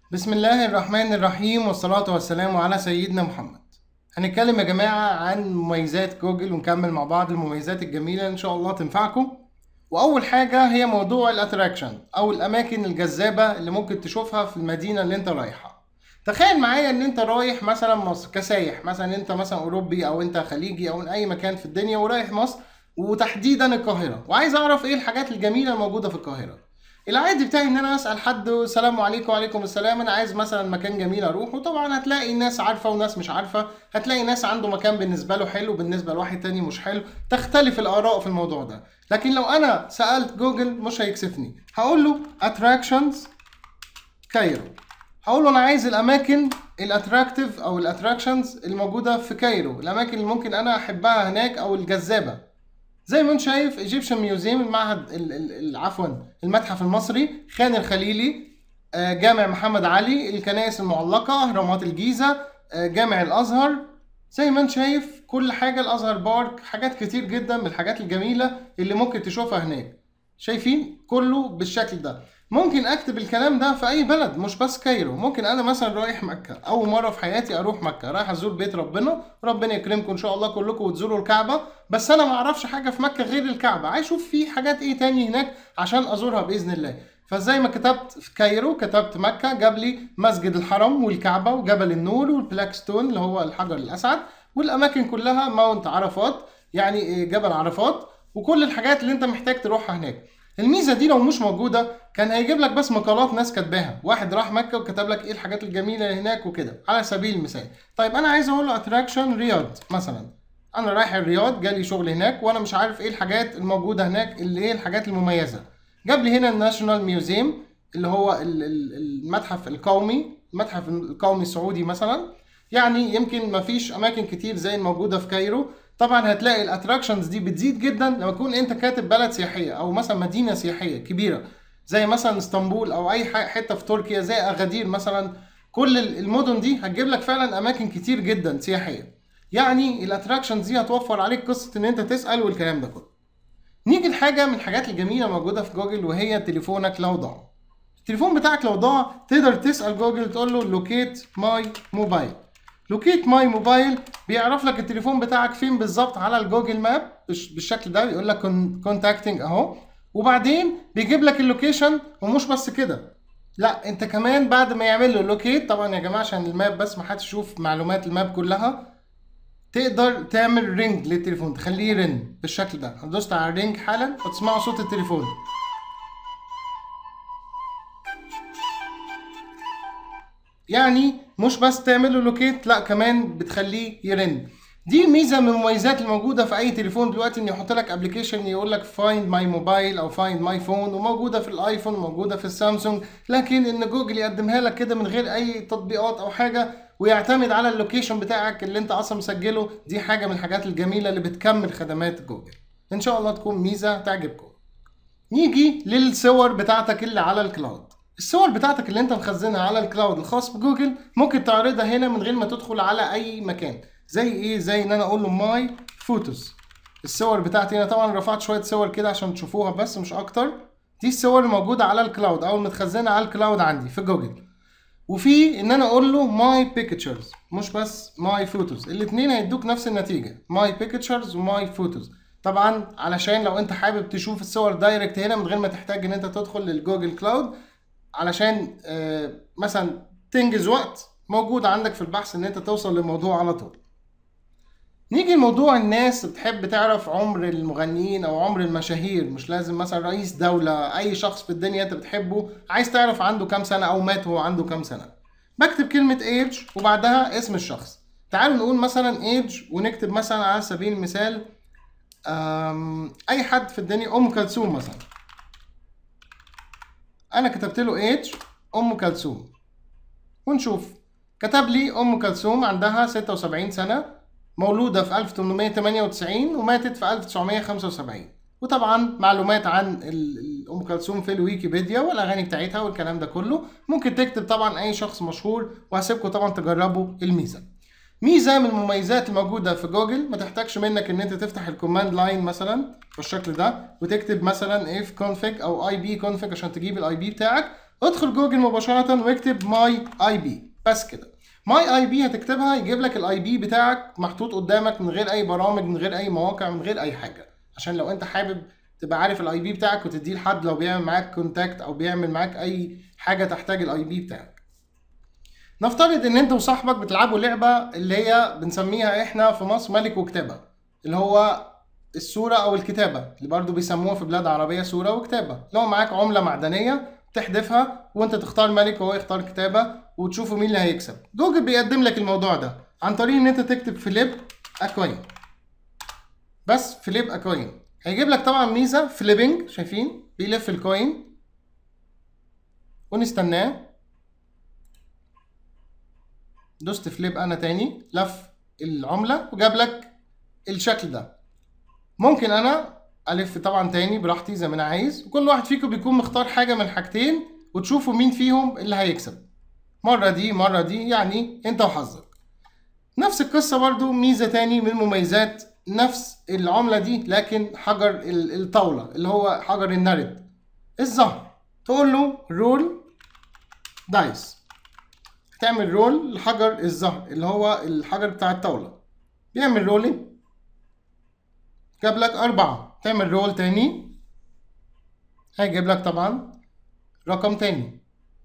بسم الله الرحمن الرحيم والصلاة والسلام على سيدنا محمد هنتكلم يا جماعة عن مميزات جوجل ونكمل مع بعض المميزات الجميلة إن شاء الله تنفعكم وأول حاجة هي موضوع الأتراكشن أو الأماكن الجذابة اللي ممكن تشوفها في المدينة اللي أنت رايحها تخيل معايا إن أنت رايح مثلا مصر كسايح مثلا أنت مثلا أوروبي أو أنت خليجي أو من أي مكان في الدنيا ورايح مصر وتحديدا القاهرة وعايز أعرف إيه الحاجات الجميلة الموجودة في القاهرة العادي بتاعي ان انا اسال حد السلام عليكم وعليكم السلام انا عايز مثلا مكان جميل اروح وطبعا هتلاقي ناس عارفه وناس مش عارفه هتلاقي ناس عنده مكان بالنسبه له حلو بالنسبه لواحد تاني مش حلو تختلف الاراء في الموضوع ده لكن لو انا سالت جوجل مش هيكسفني هقول له attractions كايرو هقول له انا عايز الاماكن الاتراكتيف او الاتراكشنز الموجوده في كايرو الاماكن اللي ممكن انا احبها هناك او الجذابه زي ما انت شايف ايجيبشن ميوزيوم المعهد ال- ال- ال- عفوا المتحف المصري خان الخليلي آه، جامع محمد علي الكنائس المعلقة أهرامات الجيزة آه، جامع الأزهر زي ما انت شايف كل حاجة الأزهر بارك حاجات كتير جدا من الحاجات الجميلة اللي ممكن تشوفها هناك شايفين كله بالشكل ده ممكن اكتب الكلام ده في اي بلد مش بس كايرو ممكن انا مثلا رايح مكه اول مره في حياتي اروح مكه رايح ازور بيت ربنا ربنا يكرمكم ان شاء الله كلكم وتزوروا الكعبه بس انا ما اعرفش حاجه في مكه غير الكعبه عايز اشوف في حاجات ايه تاني هناك عشان ازورها باذن الله فزي ما كتبت في كايرو كتبت مكه جاب لي مسجد الحرم والكعبه وجبل النور والبلاك ستون اللي هو الحجر الاسعد والاماكن كلها ماونت عرفات يعني إيه جبل عرفات وكل الحاجات اللي انت محتاج تروحها هناك الميزه دي لو مش موجوده كان هيجيب لك بس مقالات ناس كاتباها واحد راح مكه وكتب لك ايه الحاجات الجميله اللي هناك وكده على سبيل المثال طيب انا عايز اقول له اتراكشن رياض مثلا انا رايح الرياض جالي شغل هناك وانا مش عارف ايه الحاجات الموجوده هناك اللي ايه الحاجات المميزه جاب لي هنا الناشونال ميوزيوم اللي هو ال- ال- المتحف القومي المتحف القومي السعودي مثلا يعني يمكن مفيش اماكن كتير زي الموجوده في كايرو طبعا هتلاقي الاتراكشنز دي بتزيد جدا لما تكون انت كاتب بلد سياحيه او مثلا مدينه سياحيه كبيره زي مثلا اسطنبول او اي ح- حته في تركيا زي اغادير مثلا كل ال- المدن دي هتجيب لك فعلا اماكن كتير جدا سياحيه يعني الاتراكشنز دي هتوفر عليك قصه ان انت تسال والكلام ده كله نيجي لحاجه من الحاجات الجميله موجوده في جوجل وهي تليفونك لو ضاع التليفون بتاعك لو ضاع تقدر تسال جوجل تقول له لوكيت ماي موبايل لوكيت ماي موبايل بيعرف لك التليفون بتاعك فين بالظبط على الجوجل ماب بالش- بالشكل ده بيقول لك كونتاكتنج اهو وبعدين بيجيب لك اللوكيشن ومش بس كده لا انت كمان بعد ما يعمل له لوكيت طبعا يا جماعه عشان الماب بس ما حدش يشوف معلومات الماب كلها تقدر تعمل رينج للتليفون تخليه يرن بالشكل ده دوست على الرينج حالا وتسمعوا صوت التليفون يعني مش بس تعمل له لوكيت لا كمان بتخليه يرن دي ميزه من المميزات الموجوده في اي تليفون دلوقتي ان يحط لك ابلكيشن يقول لك فايند ماي موبايل او فايند ماي فون وموجوده في الايفون وموجوده في السامسونج لكن ان جوجل يقدمها لك كده من غير اي تطبيقات او حاجه ويعتمد على اللوكيشن بتاعك اللي انت اصلا مسجله دي حاجه من الحاجات الجميله اللي بتكمل خدمات جوجل ان شاء الله تكون ميزه تعجبكم نيجي للصور بتاعتك اللي على الكلاود الصور بتاعتك اللي انت مخزنها على الكلاود الخاص بجوجل ممكن تعرضها هنا من غير ما تدخل على اي مكان زي ايه زي ان انا اقول له ماي فوتوز الصور بتاعتي انا طبعا رفعت شويه صور كده عشان تشوفوها بس مش اكتر دي الصور الموجوده على الكلاود او المتخزنه على الكلاود عندي في جوجل وفي ان انا اقول له ماي بيكتشرز مش بس ماي فوتوز الاثنين هيدوك نفس النتيجه ماي بيكتشرز وماي فوتوز طبعا علشان لو انت حابب تشوف الصور دايركت هنا من غير ما تحتاج ان انت تدخل للجوجل كلاود علشان آه، مثلا تنجز وقت موجود عندك في البحث ان انت توصل للموضوع على طول نيجي لموضوع الناس بتحب تعرف عمر المغنيين او عمر المشاهير مش لازم مثلا رئيس دولة اي شخص في الدنيا انت بتحبه عايز تعرف عنده كام سنة او مات وهو عنده كام سنة بكتب كلمة age وبعدها اسم الشخص تعالوا نقول مثلا age ونكتب مثلا على سبيل المثال أم، اي حد في الدنيا ام كلثوم مثلا انا كتبت له age ام كلثوم ونشوف كتب لي ام كلثوم عندها 76 سنه مولوده في 1898 وماتت في 1975 وطبعا معلومات عن ال- ال- ام كلثوم في الويكيبيديا والاغاني بتاعتها والكلام ده كله ممكن تكتب طبعا اي شخص مشهور وهسيبكم طبعا تجربوا الميزه ميزه من المميزات الموجوده في جوجل ما تحتاجش منك ان انت تفتح الكوماند لاين مثلا بالشكل ده وتكتب مثلا if config او اي بي config عشان تجيب الاي بي بتاعك ادخل جوجل مباشره واكتب ماي اي بي بس كده ماي اي بي هتكتبها يجيب لك الاي بي بتاعك محطوط قدامك من غير اي برامج من غير اي مواقع من غير اي حاجه عشان لو انت حابب تبقى عارف الاي بي بتاعك وتديه لحد لو بيعمل معاك كونتاكت او بيعمل معاك اي حاجه تحتاج الاي بي بتاعك نفترض ان انت وصاحبك بتلعبوا لعبه اللي هي بنسميها احنا في مصر ملك وكتابه اللي هو الصوره او الكتابه اللي برضو بيسموها في بلاد عربيه صوره وكتابه لو معاك عمله معدنيه تحذفها وانت تختار ملك وهو يختار كتابه وتشوفوا مين اللي هيكسب جوجل بيقدم لك الموضوع ده عن طريق ان انت تكتب فليب اكوين بس فليب اكوين هيجيب لك طبعا ميزه فليبنج شايفين بيلف الكوين ونستناه دوست فليب انا تاني لف العمله وجاب لك الشكل ده ممكن انا الف طبعا تاني براحتي زي ما انا عايز وكل واحد فيكم بيكون مختار حاجه من حاجتين وتشوفوا مين فيهم اللي هيكسب مره دي مره دي يعني انت وحظك نفس القصه برضو ميزه تاني من مميزات نفس العمله دي لكن حجر الطاوله اللي هو حجر النرد الزهر تقول له رول دايس تعمل رول لحجر الزهر اللي هو الحجر بتاع الطاوله بيعمل رولينج جاب لك أربعة تعمل رول تاني هيجيب لك طبعا رقم تاني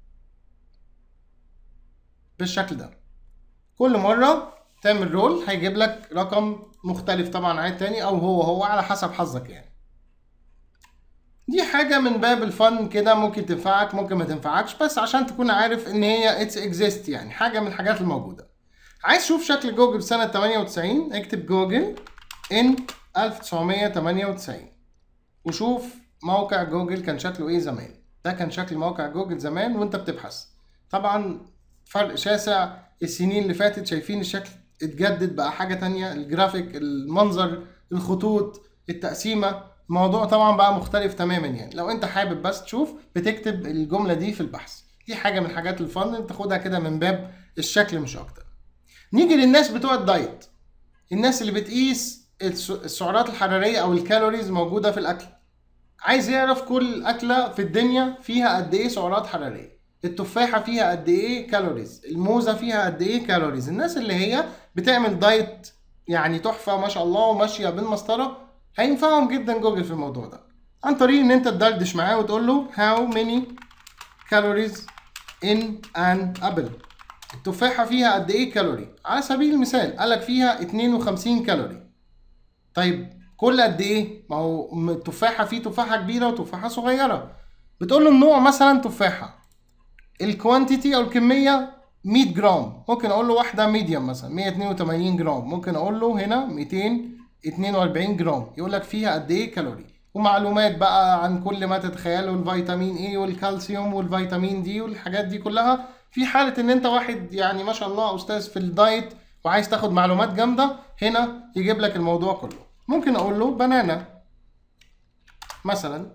بالشكل ده كل مرة تعمل رول هيجيب لك رقم مختلف طبعا عن التاني أو هو هو على حسب حظك يعني دي حاجة من باب الفن كده ممكن تنفعك ممكن ما تنفعكش بس عشان تكون عارف ان هي اتس اكزيست يعني حاجة من الحاجات الموجودة عايز تشوف شكل جوجل سنة 98 اكتب جوجل ان 1998 وشوف موقع جوجل كان شكله ايه زمان ده كان شكل موقع جوجل زمان وانت بتبحث طبعا فرق شاسع السنين اللي فاتت شايفين الشكل اتجدد بقى حاجة تانية الجرافيك المنظر الخطوط التقسيمة الموضوع طبعا بقى مختلف تماما يعني لو انت حابب بس تشوف بتكتب الجملة دي في البحث دي حاجة من حاجات الفن انت تاخدها كده من باب الشكل مش اكتر نيجي للناس بتوع الدايت الناس اللي بتقيس السعرات الحرارية او الكالوريز موجودة في الاكل عايز يعرف كل اكلة في الدنيا فيها قد ايه سعرات حرارية التفاحة فيها قد ايه كالوريز الموزة فيها قد ايه كالوريز الناس اللي هي بتعمل دايت يعني تحفة ما شاء الله وماشية بالمسطرة هينفعهم جدا جوجل في الموضوع ده عن طريق ان انت تدردش معاه وتقول له how many calories in an apple التفاحة فيها قد ايه كالوري على سبيل المثال قالك فيها 52 كالوري طيب كل قد ايه ما هو التفاحة فيه تفاحة كبيرة وتفاحة صغيرة بتقول له النوع مثلا تفاحة الكوانتيتي او الكمية 100 جرام ممكن اقول له واحدة ميديوم مثلا 182 جرام ممكن اقول له هنا 242 جرام يقول لك فيها قد ايه كالوري ومعلومات بقى عن كل ما تتخيله الفيتامين اي والكالسيوم والفيتامين دي والحاجات دي كلها في حالة ان انت واحد يعني ما شاء الله استاذ في الدايت وعايز تاخد معلومات جامدة هنا يجيب لك الموضوع كله ممكن اقول له بنانا مثلا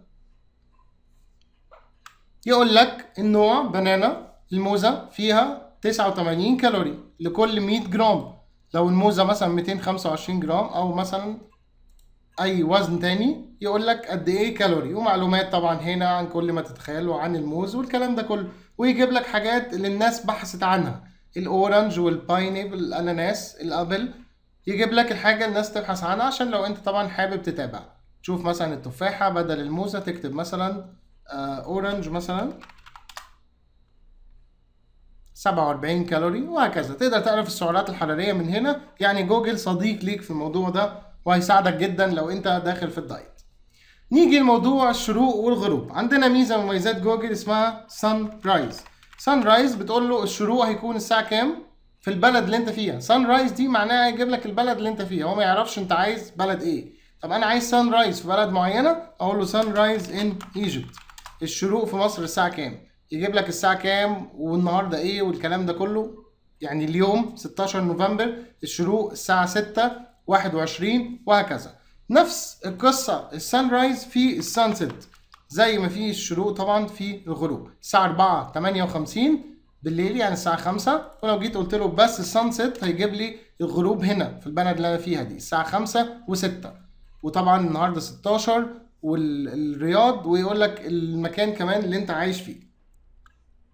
يقول لك النوع بنانا الموزة فيها 89 كالوري لكل 100 جرام لو الموزة مثلا 225 جرام او مثلا اي وزن تاني يقول لك قد ايه كالوري ومعلومات طبعا هنا عن كل ما تتخيله عن الموز والكلام ده كله ويجيب لك حاجات اللي الناس بحثت عنها الاورنج والباينيبل الاناناس الابل يجيب لك الحاجه الناس تبحث عنها عشان لو انت طبعا حابب تتابع تشوف مثلا التفاحه بدل الموزه تكتب مثلا اورنج مثلا 47 كالوري وهكذا تقدر تعرف السعرات الحراريه من هنا يعني جوجل صديق ليك في الموضوع ده وهيساعدك جدا لو انت داخل في الدايت نيجي لموضوع الشروق والغروب عندنا ميزه من مميزات جوجل اسمها سان رايز سان رايز بتقول له الشروق هيكون الساعه كام في البلد اللي انت فيها سان رايز دي معناها هيجيب لك البلد اللي انت فيها هو ما يعرفش انت عايز بلد ايه طب انا عايز سان رايز في بلد معينه اقول له سان رايز ان ايجيبت الشروق في مصر الساعه كام يجيب لك الساعه كام والنهارده ايه والكلام ده كله يعني اليوم 16 نوفمبر الشروق الساعه 6 21 وهكذا نفس القصة السان رايز في السانسيت زي ما في الشروق طبعا في الغروب الساعة 4 58 بالليل يعني الساعة 5 ولو جيت قلت له بس السانسيت هيجيب لي الغروب هنا في البلد اللي انا فيها دي الساعة 5 و6 وطبعا النهارده 16 والرياض ويقول لك المكان كمان اللي انت عايش فيه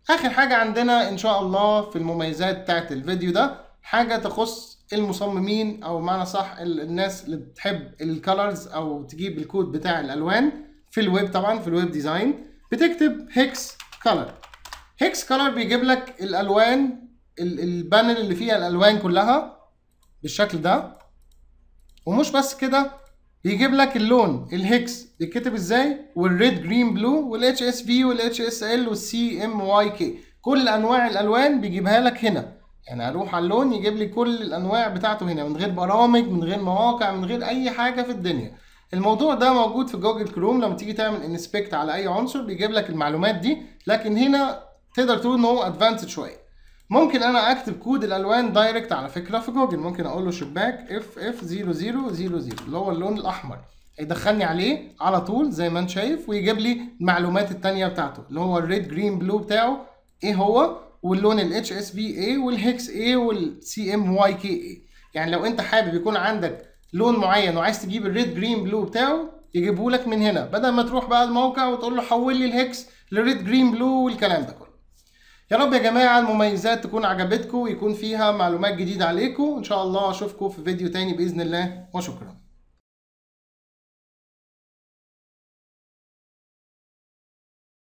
اخر حاجه عندنا ان شاء الله في المميزات بتاعت الفيديو ده حاجه تخص المصممين او معنى صح الناس اللي بتحب الكالرز او تجيب الكود بتاع الالوان في الويب طبعا في الويب ديزاين بتكتب هيكس كالر هيكس كالر بيجيب لك الالوان البانل اللي فيها الالوان كلها بالشكل ده ومش بس كده بيجيب لك اللون الهيكس بيتكتب ازاي والريد جرين بلو والاتش اس في والاتش اس ال والسي ام واي كي كل انواع الالوان بيجيبها لك هنا يعني اروح على اللون يجيب لي كل الانواع بتاعته هنا من غير برامج من غير مواقع من غير اي حاجه في الدنيا الموضوع ده موجود في جوجل كروم لما تيجي تعمل انسبكت على اي عنصر بيجيب لك المعلومات دي لكن هنا تقدر تقول ان هو ادفانسد شويه ممكن انا اكتب كود الالوان دايركت على فكره في جوجل ممكن اقول له شباك اف اف 0000 اللي هو اللون الاحمر هيدخلني عليه على طول زي ما انت شايف ويجيب لي المعلومات التانية بتاعته اللي هو الريد جرين بلو بتاعه ايه هو واللون الاتش اس في ايه والهكس ايه والسي ام واي كي ايه يعني لو انت حابب يكون عندك لون معين وعايز تجيب الريد جرين بلو بتاعه يجيبه لك من هنا بدل ما تروح بقى الموقع وتقول له حول لي الهكس لريد جرين بلو والكلام ده كله يا رب يا جماعة المميزات تكون عجبتكم ويكون فيها معلومات جديدة عليكم إن شاء الله أشوفكم في فيديو تاني بإذن الله وشكرا